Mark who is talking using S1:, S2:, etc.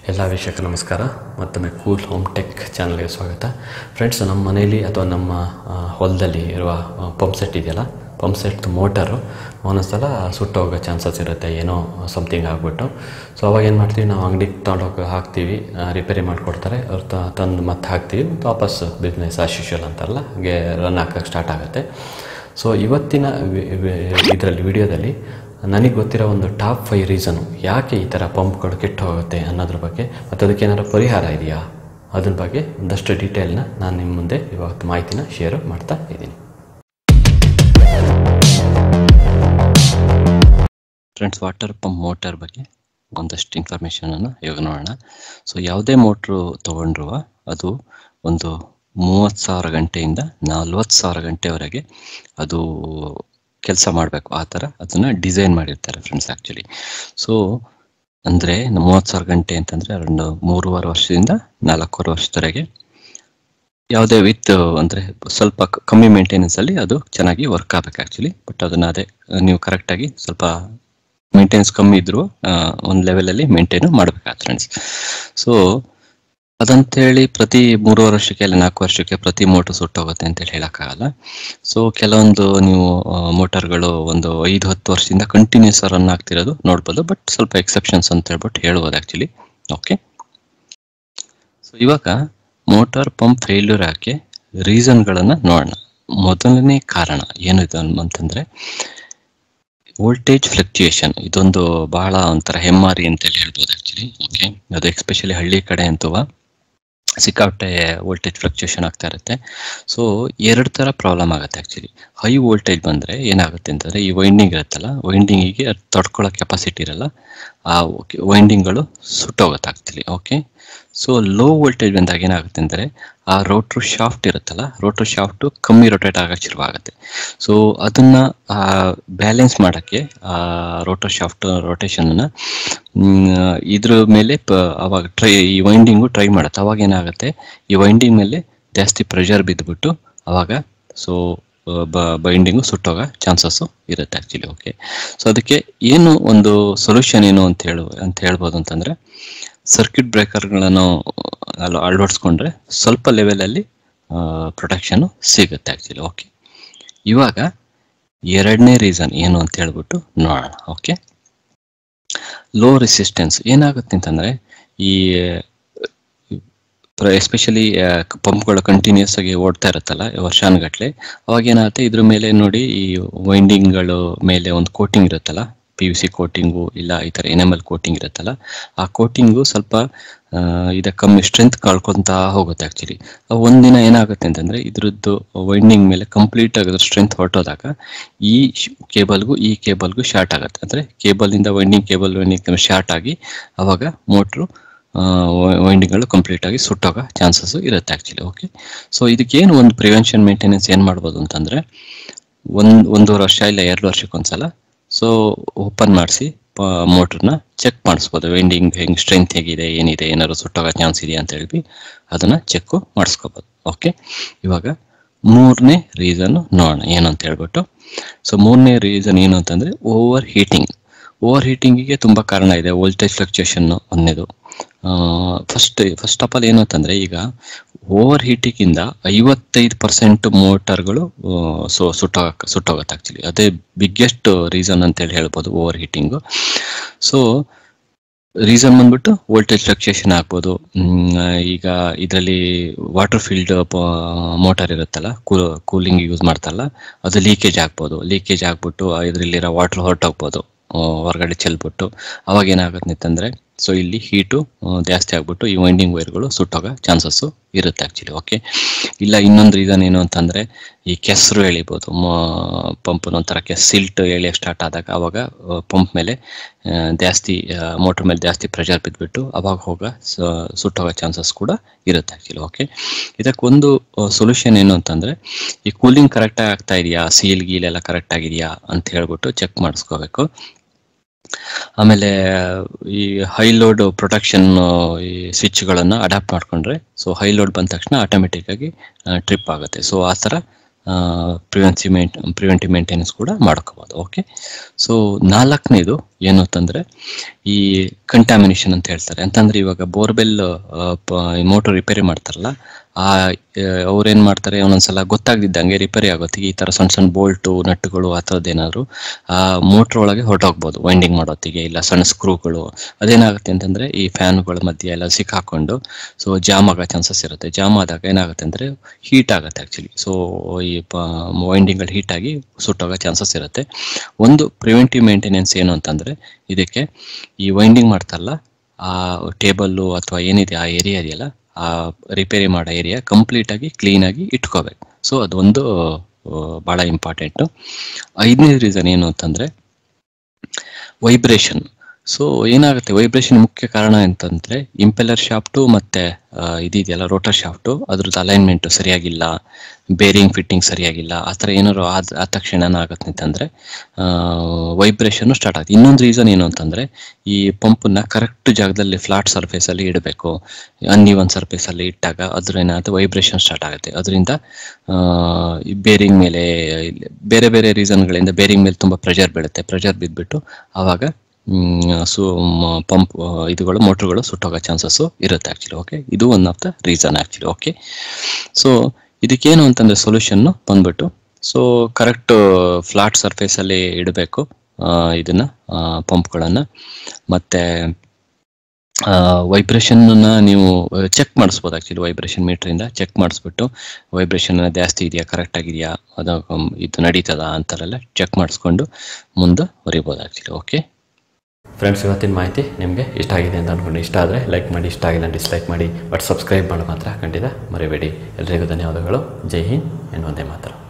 S1: ಎಲ್ಲ ವೀಕ್ಷಕ ನಮಸ್ಕಾರ ಮತ್ತೊಮ್ಮೆ ಕೂಲ್ ಹೋಮ್ ಟೆಕ್ ಚಾನಲ್ಗೆ ಸ್ವಾಗತ ಫ್ರೆಂಡ್ಸ್ ನಮ್ಮ ಮನೆಯಲ್ಲಿ ಅಥವಾ ನಮ್ಮ ಆ, ಹೊಲದಲ್ಲಿ ಇರುವ ಪಂಪ್ ಸೆಟ್ ಇದೆಯಲ್ಲ ಪಂಪ್ ಸೆಟ್ ಮೋಟರು ಒಂದೊಂದ್ಸಲ ಸುಟ್ಟೋಗೋ ಚಾನ್ಸಸ್ ಇರುತ್ತೆ ಏನೋ ಸಮಥಿಂಗ್ ಆಗಿಬಿಟ್ಟು ಸೊ ಅವಾಗ ಏನು ಮಾಡ್ತೀವಿ ನಾವು ಅಂಗಡಿಗೆ ತೊಗೊಂಡೋಗಿ ಹಾಕ್ತೀವಿ ಆ, ರಿಪೇರಿ ಮಾಡಿಕೊಡ್ತಾರೆ ಅವ್ರು ತ- ತಂದು ಮತ್ತೆ ಹಾಕ್ತೀವಿ ಮತ್ತು ವಾಪಸ್ ಬಿಸ್ನೆಸ್ ಆಸ್ ಯೂಶುವಲ್ ಅಂತಾರಲ್ಲ ಹಾಗೆ ರನ್ ಹಾಕಕ್ಕೆ ಸ್ಟಾರ್ಟ್ ಆಗುತ್ತೆ ಸೊ ಇವತ್ತಿನ ಇದರಲ್ಲಿ ವಿಡಿಯೋದಲ್ಲಿ ನನಗೆ ಗೊತ್ತಿರೋ ಒಂದು ಟಾಪ್ ಫೈವ್ ರೀಸನು ಯಾಕೆ ಈ ಥರ ಪಂಪ್ಗಳು ಕೆಟ್ಟು ಹೋಗುತ್ತೆ ಅನ್ನೋದ್ರ ಬಗ್ಗೆ ಮತ್ತು ಅದಕ್ಕೆ ಏನಾದ್ರು ಪರಿಹಾರ ಇದೆಯಾ ಅದ್ರ ಬಗ್ಗೆ ಒಂದಷ್ಟು ಡೀಟೇಲ್ನ ನಾನು ನಿಮ್ಮ ಮುಂದೆ ಇವತ್ತು ಮಾಹಿತಿನ ಶೇರ್ ಮಾಡ್ತಾ ಇದ್ದೀನಿ ಫ್ರೆಂಡ್ಸ್ ವಾಟರ್ ಪಂಪ್ ಮೋಟರ್ ಬಗ್ಗೆ ಒಂದಷ್ಟು ಇನ್ಫಾರ್ಮೇಷನನ್ನು ಇವಾಗ ನೋಡೋಣ ಸೊ ಯಾವುದೇ ಮೋಟ್ರು ತೊಗೊಂಡ್ರು ಅದು ಒಂದು ಮೂವತ್ತು ಸಾವಿರ ಗಂಟೆಯಿಂದ ನಲ್ವತ್ತು ಸಾವಿರ ಗಂಟೆವರೆಗೆ ಅದು ಕೆಲಸ ಮಾಡಬೇಕು ಆ ಥರ ಅದನ್ನು ಡಿಸೈನ್ ಮಾಡಿರ್ತಾರೆ ಫ್ರೆಂಡ್ಸ್ ಆ್ಯಕ್ಚುಲಿ ಸೊ ಅಂದರೆ ಮೂವತ್ತು ಸಾವಿರ ಗಂಟೆ ಅಂತಂದರೆ ಒಂದು ಮೂರುವರೆ ವರ್ಷದಿಂದ ನಾಲ್ಕೂವರೆ ವರ್ಷದವರೆಗೆ ಯಾವುದೇ ವಿತ್ ಅಂದರೆ ಸ್ವಲ್ಪ ಕ- ಕಮ್ಮಿ ಮೇಂಟೆನೆನ್ಸ್ ಅಲ್ಲಿ ಅದು ಚೆನ್ನಾಗಿ ವರ್ಕ್ ಆಗ್ಬೇಕು ಆ್ಯಕ್ಚುಲಿ ಬಟ್ ಅದನ್ನ ಅದೇ ನೀವು ಕರೆಕ್ಟಾಗಿ ಸ್ವಲ್ಪ ಮೇಂಟೆನೆನ್ಸ್ ಕಮ್ಮಿ ಇದ್ರು ಒಂದು ಲೆವೆಲಲ್ಲಿ ಮೇಂಟೈನ್ ಮಾಡ್ಬೇಕಾಗ್ತದೆ ಫ್ರೆಂಡ್ಸ್ ಸೊ ಅದಂತೇಳಿ ಪ್ರತಿ ಮೂರುವರೆ ವರ್ಷಕ್ಕೆ ಇಲ್ಲ ನಾಲ್ಕು ವರ್ಷಕ್ಕೆ ಪ್ರತಿ ಮೋಟರ್ ಸುಟ್ಟೋಗುತ್ತೆ ಅಂತೇಳಿ ಹೇಳೋಕ್ಕಾಗಲ್ಲ ಸೊ ಕೆಲವೊಂದು ನೀವು ಮೋಟರ್ಗಳು ಒಂದು ಐದು ಹತ್ತು ವರ್ಷದಿಂದ ಕಂಟಿನ್ಯೂಸ್ ರನ್ ಆಗ್ತಿರೋದು ನೋಡ್ಬೋದು ಬಟ್ ಸ್ವಲ್ಪ ಎಕ್ಸೆಪ್ಷನ್ಸ್ ಅಂತ ಹೇಳ್ಬಿಟ್ಟು ಹೇಳ್ಬೋದು ಆ್ಯಕ್ಚುಲಿ ಓಕೆ ಸೊ ಇವಾಗ ಮೋಟಾರ್ ಪಂಪ್ ಫೇಲ್ಯೂರ್ ಆಗಿ ರೀಸನ್ಗಳನ್ನು ನೋಡೋಣ ಮೊದಲನೇ ಕಾರಣ ಏನಿದೆ ಅಂತಂದ್ರೆ ವೋಲ್ಟೇಜ್ ಫ್ಲಕ್ಚುಯೇಷನ್ ಇದೊಂದು ಬಹಳ ಒಂಥರ ಹೆಮ್ಮಾರಿ ಅಂತೇಳಿ ಹೇಳ್ಬೋದು ಆಕ್ಚುಲಿ ಓಕೆ ಅದು ಎಕ್ಸ್ಪೆಷಲಿ ಹಳ್ಳಿ ಕಡೆ ಅಂತೂ ಸಿಕ್ಕಾಪಟ್ಟೆ ವೋಲ್ಟೇಜ್ ಫ್ಲಕ್ಚುಯೇಷನ್ ಆಗ್ತಾ ಇರುತ್ತೆ ಸೊ ಎರಡು ಥರ ಪ್ರಾಬ್ಲಮ್ ಆಗುತ್ತೆ ಆ್ಯಕ್ಚುಲಿ ಹೈ ವೋಲ್ಟೇಜ್ ಬಂದರೆ ಏನಾಗುತ್ತೆ ಅಂತಂದರೆ ಈ ವೈಂಡಿಂಗ್ ಇರುತ್ತಲ್ಲ ವೈಂಡಿಂಗಿಗೆ ಅದು ತಡ್ಕೊಳ್ಳೋ ಕೆಪಾಸಿಟಿ ಇರಲ್ಲ ಆ ವೈಂಡಿಂಗ್ಗಳು ಸುಟ್ಟೋಗುತ್ತೆ actually okay so low voltage ಬಂದಾಗ ಏನಾಗುತ್ತೆ ಅಂದರೆ ಆ ರೋಟ್ರು ಶಾಫ್ಟ್ ಇರುತ್ತಲ್ಲ ರೋಟ್ರು ಶಾಫ್ಟು ಕಮ್ಮಿ ರೊಟೇಟ್ ಆಗಕ್ಕೆ ಶುರುವಾಗುತ್ತೆ ಸೊ ಅದನ್ನ ಬ್ಯಾಲೆನ್ಸ್ ಮಾಡೋಕ್ಕೆ ಆ ರೋಟರ್ ಶಾಫ್ಟ್ ರೊಟೇಷನ್ನ ಇದ್ರ ಮೇಲೆ ಪ ಅವಾಗ ಟ್ರೈ ಈ ವೈಂಡಿಂಗು ಟ್ರೈ ಮಾಡುತ್ತೆ ಅವಾಗ ಏನಾಗುತ್ತೆ ಈ ವೈಂಡಿಂಗ್ ಮೇಲೆ ಜಾಸ್ತಿ ಪ್ರೆಷರ್ ಬಿದ್ದುಬಿಟ್ಟು ಅವಾಗ ಸೊ ಬೈಂಡಿಂಗು ಸುಟ್ಟೋಗೋ ಚಾನ್ಸಸ್ಸು ಇರುತ್ತೆ ಆ್ಯಕ್ಚುಲಿ ಓಕೆ ಸೊ ಅದಕ್ಕೆ ಏನು ಒಂದು ಸೊಲ್ಯೂಷನ್ ಏನು ಅಂತ ಹೇಳು ಅಂತ ಹೇಳ್ಬೋದು ಅಂತಂದರೆ ಸರ್ಕ್ಯೂಟ್ ಬ್ರೇಕರ್ಗಳನ್ನು ಅಲ್ಲ ಅಳವಡಿಸ್ಕೊಂಡ್ರೆ ಸ್ವಲ್ಪ ಲೆವೆಲಲ್ಲಿ ಪ್ರೊಟೆಕ್ಷನು ಸಿಗುತ್ತೆ ಆ್ಯಕ್ಚುಲಿ ಓಕೆ ಇವಾಗ ಎರಡನೇ ರೀಸನ್ ಏನು ಅಂತ ಹೇಳ್ಬಿಟ್ಟು ನೋಡೋಣ ಓಕೆ ಲೋ ರೆಸಿಸ್ಟೆನ್ಸ್ ಏನಾಗುತ್ತೆ ಅಂತಂದರೆ ಈ ಎಸ್ಪೆಷಲಿ ಪಂಪ್ಗಳು ಕಂಟಿನ್ಯೂಸ್ ಆಗಿ ಓಡ್ತಾ ಇರುತ್ತಲ್ಲ ವರ್ಷಾನುಗಟ್ಲೆ ಅವಾಗ ಏನಾಗುತ್ತೆ ಇದ್ರ ಮೇಲೆ ನೋಡಿ ಈ ವೈಂಡಿಂಗ್ಗಳು ಮೇಲೆ ಒಂದು ಕೋಟಿಂಗ್ ಇರುತ್ತಲ್ಲ ಪಿ ಯು ಸಿ ಕೋಟಿಂಗು ಇಲ್ಲ ಈ ಥರ ಎನಿಮಲ್ ಕೋಟಿಂಗ್ ಇರುತ್ತಲ್ಲ ಆ ಕೋಟಿಂಗು ಸ್ವಲ್ಪ ಆ, ಇದ ಕಮ್ಮಿ ಸ್ಟ್ರೆಂತ್ ಕಳ್ಕೊಂತ ಹೋಗುತ್ತೆ ಆ್ಯಕ್ಚುಲಿ ಒಂದಿನ ಏನಾಗುತ್ತೆ ಅಂತಂದರೆ ಇದ್ರದ್ದು ವೈಂಡಿಂಗ್ ಮೇಲೆ ಕಂಪ್ಲೀಟ್ ಆಗಿ ಸ್ಟ್ರೆಂತ್ ಹೊರಟೋದಾಗ ಈ ಕೇಬಲ್ಗೂ ಈ ಕೇಬಲ್ಗೂ ಶಾರ್ಟ್ ಆಗುತ್ತೆ ಅಂದರೆ ಕೇಬಲಿಂದ ವೈಂಡಿಂಗ್ ಕೇಬಲ್ ವೈಂಡಿಂಗ್ ಶಾರ್ಟ್ ಆಗಿ ಅವಾಗ ಮೋಟ್ರು ವೈಂಡಿಂಗ್ಗಳು ಕಂಪ್ಲೀಟ್ ಆಗಿ ಸುಟ್ಟೋಗೋ ಚಾನ್ಸಸ್ ಇರುತ್ತೆ ಆ್ಯಕ್ಚುಲಿ ಓಕೆ ಸೊ ಇದಕ್ಕೇನು ಒಂದು ಪ್ರಿವೆನ್ಷನ್ ಮೇಂಟೆನೆನ್ಸ್ ಏನು ಮಾಡ್ಬೋದು ಅಂತಂದರೆ ಒಂದು ಒಂದೂವರೆ ವರ್ಷ ಇಲ್ಲ ಎರಡು ವರ್ಷಕ್ಕೊಂದ್ಸಲ ಸೊ ಓಪನ್ ಮಾಡಿಸಿ ಮೋಟ್ರನ್ನ ಚೆಕ್ ಮಾಡಿಸ್ಬೋದು ವೆಂಡಿಂಗ್ ಹೆಂಗೆ ಸ್ಟ್ರೆಂತ್ ಹೇಗಿದೆ ಏನಿದೆ ಏನಾದ್ರು ಸುಟ್ಟೋಗೋ ಚಾನ್ಸ್ ಇದೆಯಾ ಅಂತ ಹೇಳಿ ಅದನ್ನು ಚೆಕ್ಕು ಮಾಡಿಸ್ಕೋಬೋದು ಓಕೆ ಇವಾಗ ಮೂರನೇ ರೀಸನ್ ನೋಡೋಣ ಏನು ಅಂತ ಹೇಳ್ಬಿಟ್ಟು ಸೊ ಮೂರನೇ ರೀಸನ್ ಏನು ಅಂತಂದರೆ ಓವರ್ ಹೀಟಿಂಗ್ ಓವರ್ ಹೀಟಿಂಗಿಗೆ ತುಂಬ ಕಾರಣ ಇದೆ ವೋಲ್ಟೇಜ್ ಫ್ಲಕ್ಚುಯೇಷನ್ ಒಂದೇದು ಫಸ್ಟ್ ಫಸ್ಟ್ ಆಫ್ ಆಲ್ ಏನು ಅಂತಂದರೆ ಈಗ ಓವರ್ ಹೀಟಿಂಗಿಂದ ಐವತ್ತೈದು ಪರ್ಸೆಂಟ್ ಮೋಟರ್ಗಳು ಸೊ ಸುಟ್ಟೋಗ ಸುಟ್ಟೋಗುತ್ತೆ ಆ್ಯಕ್ಚುಲಿ ಅದೇ ಬಿಗ್ಗೆಸ್ಟ್ ರೀಸನ್ ಅಂತೇಳಿ ಹೇಳ್ಬೋದು ಓವರ್ ಹೀಟಿಂಗು ಸೊ ರೀಸನ್ ಬಂದ್ಬಿಟ್ಟು ವೋಲ್ಟೇಜ್ ಫ್ಲಕ್ಚುಯೇಷನ್ ಆಗ್ಬೋದು ಮ್, ಈಗ ಇದರಲ್ಲಿ ವಾಟರ್ ಫೀಲ್ಡ್ ಮೋಟಾರ್ ಇರುತ್ತಲ್ಲ ಕೂಲಿಂಗ್ ಯೂಸ್ ಮಾಡ್ತಾರಲ್ಲ ಅದು ಲೀಕೇಜ್ ಆಗ್ಬೋದು ಲೀಕೇಜ್ ಆಗ್ಬಿಟ್ಟು ಇದರಲ್ಲಿರೋ ವಾಟರ್ ಹೊರಟೋಗ್ಬೋದು ಆ, ಹೊರಗಡೆ ಚೆಲ್ಬಿಟ್ಟು ಅವಾಗ ಏನಾಗುತ್ತೆ ಅಂತಂದರೆ ಸೊ ಇಲ್ಲಿ ಹೀಟು ಜಾಸ್ತಿ ಆಗ್ಬಿಟ್ಟು ಈ ವೈಂಡಿಂಗ್ ವೈರ್ಗಳು ಸುಟ್ಟೋಗೋ ಚಾನ್ಸಸ್ಸು ಇರುತ್ತೆ ಆ್ಯಕ್ಚುಲಿ ಓಕೆ ಇಲ್ಲ ಇನ್ನೊಂದು ರೀಸನ್ ಏನು ಅಂತಂದರೆ ಈ ಕೆಸರು ಎಳಿಬೋದು ಪಂಪನ ಒಂಥರ ಕೆಸ್ ಸಿಲ್ಟ್ ಎಳೆಯೋಕೆ ಸ್ಟಾರ್ಟ್ ಆದಾಗ ಅವಾಗ ಪಂಪ್ ಮೇಲೆ ಆ, ಜಾಸ್ತಿ ಮೋಟ್ರ್ ಮೇಲೆ ಜಾಸ್ತಿ ಪ್ರೆಷರ್ ಬಿದ್ದುಬಿಟ್ಟು ಅವಾಗ ಹೋಗೋ ಸ- ಸುಟ್ಟೋಗೋ ಚಾನ್ಸಸ್ ಕೂಡ ಇರುತ್ತೆ ಆ್ಯಕ್ಚುಲಿ ಓಕೆ ಇದಕ್ಕೊಂದು ಸೊಲ್ಯೂಷನ್ ಏನು ಅಂತಂದರೆ ಈ ಕೂಲಿಂಗ್ ಕರೆಕ್ಟಾಗಿ ಆಗ್ತಾ ಇದೆಯಾ ಸೀಲ್ ಗೀಲ್ ಎಲ್ಲ ಕರೆಕ್ಟ್ ಆಗಿದೆಯಾ ಅಂತ ಹೇಳ್ಬಿಟ್ಟು ಚೆಕ್ ಮಾಡಿಸ್ಕೋಬೇಕು ಆಮೇಲೆ ಈ ಹೈ ಲೋಡ್ ಪ್ರೊಟೆಕ್ಷನ್ ಈ ಸ್ವಿಚ್ಗಳನ್ನು ಅಡಾಪ್ಟ್ ಮಾಡಿಕೊಂಡ್ರೆ ಸೊ ಹೈ ಲೋಡ್ ಬಂದ ತಕ್ಷಣ ಆಟೋಮೆಟಿಕ್ ಆಗಿ ಟ್ರಿಪ್ ಆಗುತ್ತೆ ಸೊ ಆ ಥರ ಪ್ರಿವೆನ್ಸಿ ಮೇಂಟ್ ಪ್ರಿವೆಂಟಿವ್ ಮೇಂಟೆನೆನ್ಸ್ ಕೂಡ ಮಾಡ್ಕೋಬೋದು ಓಕೆ ಸೊ ನಾಲ್ಕನೇದು ಏನು ಅಂತಂದ್ರೆ ಈ ಕಂಟಾಮಿನೇಷನ್ ಅಂತ ಹೇಳ್ತಾರೆ ಅಂತಂದ್ರೆ ಇವಾಗ ಬೋರ್ವೆಲ್ ಮೋಟರ್ ರಿಪೇರಿ ಮಾಡ್ತಾರಲ್ಲ ಆ ಅವ್ರೇನ್ ಮಾಡ್ತಾರೆ ಒಂದೊಂದ್ಸಲ ಗೊತ್ತಾಗ್ದಿದ್ದಂಗೆ ರಿಪೇರಿ ಆಗೋತ್ತಿಗೆ ಈ ತರ ಸಣ್ಣ ಸಣ್ಣ ಬೋಲ್ಟು ನಟ್ಟುಗಳು ಆ ಥರದ್ದು ಏನಾದ್ರು ಆ ಮೋಟ್ರ್ ಒಳಗೆ ಹೊರಟೋಗ್ಬೋದು ವೈಂಡಿಂಗ್ ಮಾಡೋತ್ತಿಗೆ ಇಲ್ಲ ಸಣ್ಣ ಸ್ಕ್ರೂಗಳು ಅದೇನಾಗುತ್ತೆ ಅಂತಂದ್ರೆ ಈ ಫ್ಯಾನ್ಗಳ ಮಧ್ಯೆ ಎಲ್ಲ ಸಿಕ್ಕಾಕೊಂಡು ಸೊ ಜಾಮ್ ಆಗೋ ಚಾನ್ಸಸ್ ಇರುತ್ತೆ ಜಾಮ್ ಆದಾಗ ಏನಾಗುತ್ತೆ ಅಂದ್ರೆ ಹೀಟ್ ಆಗುತ್ತೆ ಆಕ್ಚುಲಿ ಸೊ ಈ ವೈಂಡಿಂಗ್ಗಳು ಹೀಟ್ ಆಗಿ ಸುಟ್ಟೋಗೋ ಚಾನ್ಸಸ್ ಇರುತ್ತೆ ಒಂದು ಪ್ರಿವೆಂಟಿವ್ ಮೇಂಟೆನೆನ್ಸ್ ಏನು ಅಂತಂದ್ರೆ ಇದಕ್ಕೆ ಈ ವೈಂಡಿಂಗ್ ಮಾಡ್ತಾರಲ್ಲ ಆ ಟೇಬಲ್ಲು ಅಥವಾ ಏನಿದೆ ಆ ಏರಿಯಾ ಇದೆಯಲ್ಲ ಆ ರಿಪೇರಿ ಮಾಡೋ ಏರಿಯಾ ಕಂಪ್ಲೀಟ್ ಆಗಿ ಕ್ಲೀನ್ ಆಗಿ ಇಟ್ಕೋಬೇಕು ಸೊ ಅದೊಂದು ಆ, ಬಹಳ ಇಂಪಾರ್ಟೆಂಟು ಐದನೇ ರೀಸನ್ ಏನು ಅಂತಂದ್ರೆ ವೈಬ್ರೇಷನ್ ಸೊ ಏನಾಗುತ್ತೆ ವೈಬ್ರೇಷನ್ ಮುಖ್ಯ ಕಾರಣ ಅಂತಂದ್ರೆ ಇಂಪೆಲ್ಲರ್ ಶಾಫ್ಟು ಮತ್ತೆ ಆ, ಇದಿದೆಯಲ್ಲ ರೋಟರ್ ಶಾಫ್ಟು ಅದ್ರದ್ದು ಅಲೈನ್ಮೆಂಟ್ ಸರಿಯಾಗಿಲ್ಲ ಬೇರಿಂಗ್ ಫಿಟ್ಟಿಂಗ್ ಸರಿಯಾಗಿಲ್ಲ ಆ ಥರ ಏನಾದ್ರು ಆದ ಆದ ತಕ್ಷಣ ಏನಾಗುತ್ತೆ ಅಂತಂದ್ರೆ ವೈಬ್ರೇಷನ್ ಸ್ಟಾರ್ಟ್ ಆಗುತ್ತೆ ಇನ್ನೊಂದು ರೀಸನ್ ಏನು ಅಂತಂದ್ರೆ ಈ ಪಂಪನ್ನ ಕರೆಕ್ಟ್ ಜಾಗದಲ್ಲಿ ಫ್ಲಾಟ್ ಸರ್ಫೇಸ್ ಅಲ್ಲಿ ಇಡಬೇಕು ಅನ್ಇವನ್ ಸರ್ಫೇಸ್ ಅಲ್ಲಿ ಇಟ್ಟಾಗ ಅದ್ರ ಏನಾಗುತ್ತೆ ವೈಬ್ರೇಷನ್ ಸ್ಟಾರ್ಟ್ ಆಗುತ್ತೆ ಅದರಿಂದ ಬೇರಿಂಗ್ ಮೇಲೆ ಇಲ್ಲಿ ಬೇರೆ ಬೇರೆ ರೀಸನ್ಗಳಿಂದ ಬೇರಿಂಗ್ ಮೇಲೆ ತುಂಬಾ ಪ್ರೆಷರ್ ಬೀಳುತ್ತೆ ಪ್ರೆಷರ್ ಬಿದ್ದುಬಿಟ್ಟು ಆವಾಗ ಸೊ ಪಂಪ್ ಇದುಗಳು ಮೋಟ್ರುಗಳು ಸುಟ್ಟೋಗೋ ಚಾನ್ಸಸ್ಸು ಇರುತ್ತೆ ಆ್ಯಕ್ಚುಲಿ ಓಕೆ ಇದು one of the reason actually okay so ಇದಕ್ಕೇನು ಅಂತಂದ್ರೆ ಸೊಲ್ಯೂಷನ್ನು ಬಂದ್ಬಿಟ್ಟು ಸೊ ಕರೆಕ್ಟ್ ಫ್ಲಾಟ್ ಸರ್ಫೇಸಲ್ಲಿ ಇಡಬೇಕು ಇದನ್ನ ಪಂಪ್ಗಳನ್ನು ಮತ್ತೆ ವೈಬ್ರೇಷನ್ನ ನೀವು ಚೆಕ್ ಮಾಡಿಸ್ಬೋದು ಆ್ಯಕ್ಚುಲಿ ವೈಬ್ರೇಷನ್ ಮೀಟ್ರಿಂದ ಚೆಕ್ ಮಾಡಿಸ್ಬಿಟ್ಟು ವೈಬ್ರೇಷನ್ ಜಾಸ್ತಿ ಇದೆಯಾ ಕರೆಕ್ಟ್ ಆಗಿದೆಯಾ ಅದು ಮ್, ಇದು ನಡೀತದಾ ಅಂತಾರೆಲ್ಲ ಚೆಕ್ ಮಾಡಿಸ್ಕೊಂಡು ಮುಂದೆ ಹೊರಿಬೋದು ಆ್ಯಕ್ಚುಲಿ ಓಕೆ
S2: ಫ್ರೆಂಡ್ಸ್ ಇವತ್ತಿನ ಮಾಹಿತಿ ನಿಮಗೆ ಇಷ್ಟ ಆಗಿದೆ ಅಂತ ಅಂದ್ಕೊಂಡು ಇಷ್ಟ ಆದರೆ ಲೈಕ್ ಮಾಡಿ ಇಷ್ಟ ಆಗಿಲ್ಲ ಡಿಸ್ಲೈಕ್ ಮಾಡಿ ಬಟ್ ಸಬ್ಸ್ಕ್ರೈಬ್ ಮಾಡೋ ಮಾತ್ರ ಖಂಡಿತ ಮರಿಬೇಡಿ ಎಲ್ರಿಗೂ ಧನ್ಯವಾದಗಳು ಜೈ ಹಿಂದ್ ಎನ್ನುವಂತೆ ಮಾತ್ರ